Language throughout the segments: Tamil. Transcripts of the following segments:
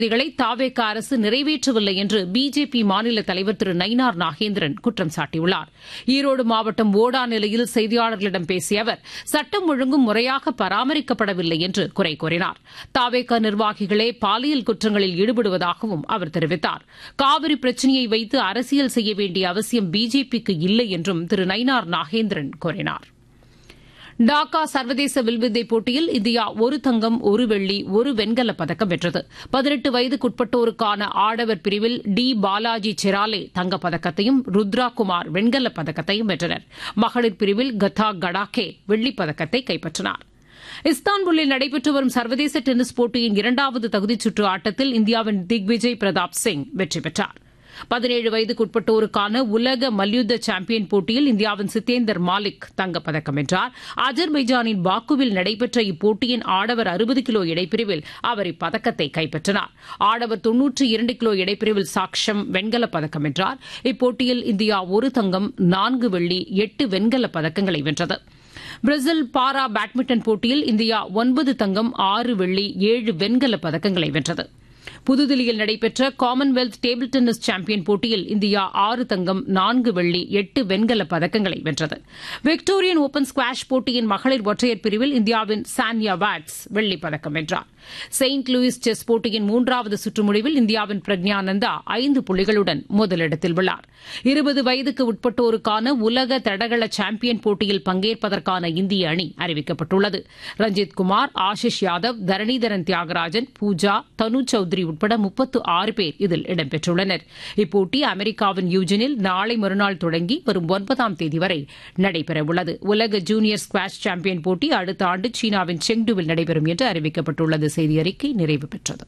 களை தாவேக அரசு நிறைவேற்றவில்லை என்று பிஜேபி மாநில தலைவர் திரு நயினார் நாகேந்திரன் குற்றம் சாட்டியுள்ளார் ஈரோடு மாவட்டம் ஓடா நிலையில் செய்தியாளர்களிடம் பேசிய அவர் சட்டம் ஒழுங்கும் முறையாக பராமரிக்கப்படவில்லை என்று குறை கூறினார் தாவேக நிர்வாகிகளே பாலியல் குற்றங்களில் ஈடுபடுவதாகவும் அவர் தெரிவித்தார் காவிரி பிரச்சினையை வைத்து அரசியல் செய்ய வேண்டிய அவசியம் பிஜேபிக்கு இல்லை என்றும் திரு நயினார் நாகேந்திரன் கூறினார் டாக்கா சர்வதேச வில்வித்தை போட்டியில் இந்தியா ஒரு தங்கம் ஒரு வெள்ளி ஒரு வெண்கலப் பதக்கம் வென்றது பதினெட்டு வயதுக்குட்பட்டோருக்கான ஆடவர் பிரிவில் டி பாலாஜி சிராலே தங்கப்பதக்கத்தையும் ருத்ரா குமார் வெண்கலப் பதக்கத்தையும் வென்றனர் மகளிர் பிரிவில் கதா கடாகே வெள்ளிப் பதக்கத்தை கைப்பற்றினார் இஸ்தான்புல்லில் நடைபெற்று வரும் சர்வதேச டென்னிஸ் போட்டியின் இரண்டாவது தகுதிச் சுற்று ஆட்டத்தில் இந்தியாவின் திக்விஜய் பிரதாப் சிங் வெற்றி பெற்றார் பதினேழு வயதுக்குட்பட்டோருக்கான உலக மல்யுத்த சாம்பியன் போட்டியில் இந்தியாவின் சித்தேந்தர் மாலிக் தங்கப்பதக்கம் வென்றார் அஜர்பைஜானின் பாக்குவில் நடைபெற்ற இப்போட்டியின் ஆடவர் அறுபது கிலோ இடைப்பிரிவில் அவர் இப்பதக்கத்தை கைப்பற்றினார் ஆடவர் தொன்னூற்றி இரண்டு கிலோ இடைப்பிரிவில் சாக்ஷம் வெண்கலப் பதக்கம் வென்றார் இப்போட்டியில் இந்தியா ஒரு தங்கம் நான்கு வெள்ளி எட்டு வெண்கலப் பதக்கங்களை வென்றது பிரேசில் பாரா பேட்மிண்டன் போட்டியில் இந்தியா ஒன்பது தங்கம் ஆறு வெள்ளி ஏழு வெண்கலப் பதக்கங்களை வென்றது புதுதில்லியில் நடைபெற்ற காமன்வெல்த் டேபிள் டென்னிஸ் சாம்பியன் போட்டியில் இந்தியா ஆறு தங்கம் நான்கு வெள்ளி எட்டு வெண்கலப் பதக்கங்களை வென்றது விக்டோரியன் ஓபன் ஸ்குவாஷ் போட்டியின் மகளிர் ஒற்றையர் பிரிவில் இந்தியாவின் சான்யா வாட்ஸ் வெள்ளிப் பதக்கம் வென்றார் செயின்ட் லூயிஸ் செஸ் போட்டியின் மூன்றாவது சுற்று முடிவில் இந்தியாவின் பிரக்ஞானந்தா ஐந்து புள்ளிகளுடன் முதலிடத்தில் உள்ளார் இருபது வயதுக்கு உட்பட்டோருக்கான உலக தடகள சாம்பியன் போட்டியில் பங்கேற்பதற்கான இந்திய அணி அறிவிக்கப்பட்டுள்ளது ரஞ்சித் குமார் ஆஷிஷ் யாதவ் தரணிதரன் தியாகராஜன் பூஜா தனு சௌத்ரி உட்பட முப்பத்து ஆறு பேர் இதில் இடம்பெற்றுள்ளனர் இப்போட்டி அமெரிக்காவின் யூஜனில் நாளை மறுநாள் தொடங்கி வரும் ஒன்பதாம் தேதி வரை நடைபெறவுள்ளது உலக ஜூனியர் ஸ்குவாஷ் சாம்பியன் போட்டி அடுத்த ஆண்டு சீனாவின் செங்டுவில் நடைபெறும் என்று அறிவிக்கப்பட்டுள்ளது செய்தி அறிக்கை நிறைவு பெற்றது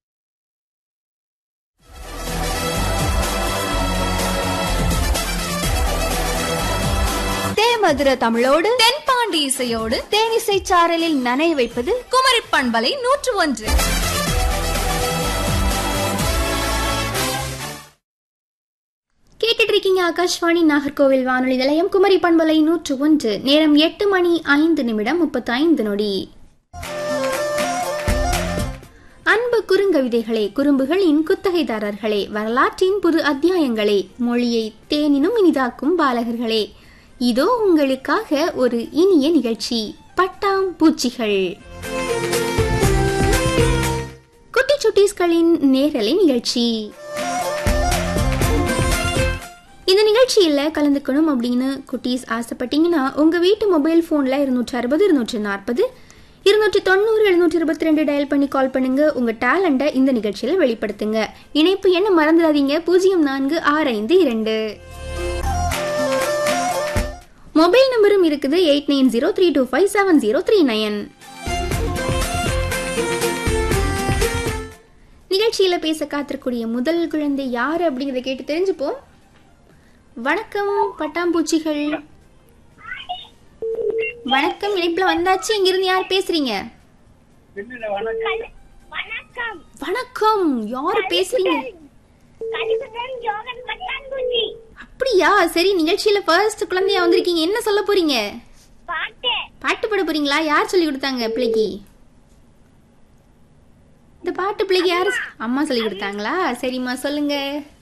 தேமதுர தமிழோடு தென்பாண்டி இசையோடு தேனிசை சாரலில் நனைய வைப்பது குமரி பண்பலை நூற்று ஒன்று கேட்டுட்டு இருக்கீங்க ஆகாஷ்வாணி நாகர்கோவில் வானொலி நிலையம் குமரி பண்பலை நூற்று ஒன்று நேரம் எட்டு மணி ஐந்து நிமிடம் முப்பத்தி ஐந்து நொடி அன்பு குறுங்கவிதைகளே குறும்புகளின் குத்தகைதாரர்களே வரலாற்றின் புது அத்தியாயங்களே மொழியை தேனினும் இனிதாக்கும் பாலகர்களே இதோ உங்களுக்காக ஒரு இனிய நிகழ்ச்சி பட்டாம் பூச்சிகள் குட்டி சுட்டீஸ்களின் நேரலை நிகழ்ச்சி இந்த நிகழ்ச்சியில் கலந்துக்கணும் அப்படின்னு குட்டீஸ் ஆசைப்பட்டீங்கன்னா உங்கள் வீட்டு மொபைல் ஃபோனில் இருநூற்றி அறுபது இருநூற்றி நாற்பது இருநூற்றி தொண்ணூறு எழுநூற்றி இருபத்தி ரெண்டு டயல் பண்ணி கால் பண்ணுங்க உங்கள் டேலண்ட்டை இந்த நிகழ்ச்சியில் வெளிப்படுத்துங்க இணைப்பு என்ன மறந்துடாதீங்க பூஜ்ஜியம் நான்கு ஆறு ஐந்து இரண்டு மொபைல் நம்பரும் இருக்குது eight nine zero three two five seven zero three nine நிகழ்ச்சியில் பேச காத்திருக்கூடிய முதல் குழந்தை யார் அப்படிங்கிறத கேட்டு தெரிஞ்சுப்போம் வணக்கம் பட்டாம்பூச்சிகள் வணக்கம் இணைப்புல வந்தாச்சு இங்கிருந்து யார் பேசுறீங்க வணக்கம் வணக்கம் யார் பேசுறீங்க கலிபுரம் ஜோகன் பட்டான்பூச்சி அப்படியா சரி நிகழ்ச்சியில ஃபர்ஸ்ட் குழந்தையா வந்திருக்கீங்க என்ன சொல்ல போறீங்க பாட்டு பாட்டு பாட போறீங்களா யார் சொல்லி கொடுத்தாங்க பிள்ளைக்கு இந்த பாட்டு பிள்ளைக்கு யாரு அம்மா சொல்லி கொடுத்தாங்களா சரிம்மா சொல்லுங்க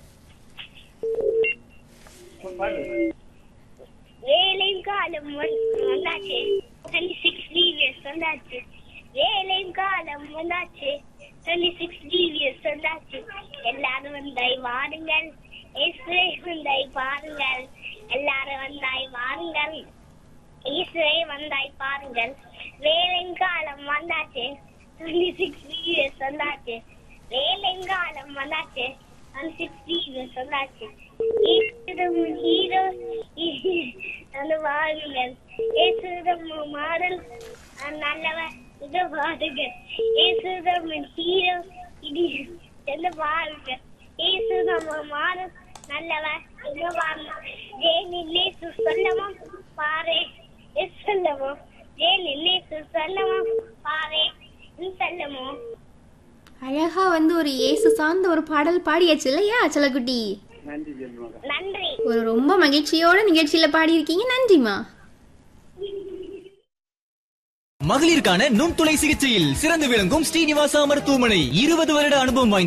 வேலையும் காலம் வந்து- வந்தாச்சு டுவெண்ட்டி சிக்ஸ் டிவிஎஸ் வந்தாச்சு வேலையும் காலம் வந்தாச்சு டுவெண்ட்டி சிக்ஸ் டிவிஎஸ் வந்தாச்சு எல்லாரும் வந்தாய் வாருங்கள் இயேசுவை வந்தாய் பாருங்கள் எல்லாரும் வந்தாய் வாருங்கள் இயேசுவை வந்தாய் பாருங்கள் வேலையும் காலம் வந்தாச்சு டுவெண்ட்டி சிக்ஸ் டிவிஎஸ் வந்தாச்சு வேலையும் காலம் வந்தாச்சு டுவெண்ட்டி சிக்ஸ் டிவிஎஸ் வந்தாச்சு ஹீரோ அந்த வாருங்கள் ஏசுதம் மாடல் நல்லவன் இது பாருங்கள் ஏசுதம் ஹீரோ இது என்ன பாருங்கள் ஏசுதம் மாடல் நல்லவன் இது பாருங்க ஜெயநிலை சொல்லவும் பாரு சொல்லவும் ஜெயநிலை சொல்லவும் பாரு சொல்லவும் அழகா வந்து ஒரு இயேசு சார்ந்த ஒரு பாடல் பாடியாச்சு இல்லையா செல்லக்குட்டி நன்றி ஒரு ரொம்ப மகிழ்ச்சியோட நிகழ்ச்சியில பாடியிருக்கீங்க நன்றிமா மகளிருக்கான நுண்துளை சிகிச்சையில் சிறந்து விளங்கும் ஸ்ரீனிவாசா மருத்துவமனை இருபது வருட அனுபவம் வாய்ந்த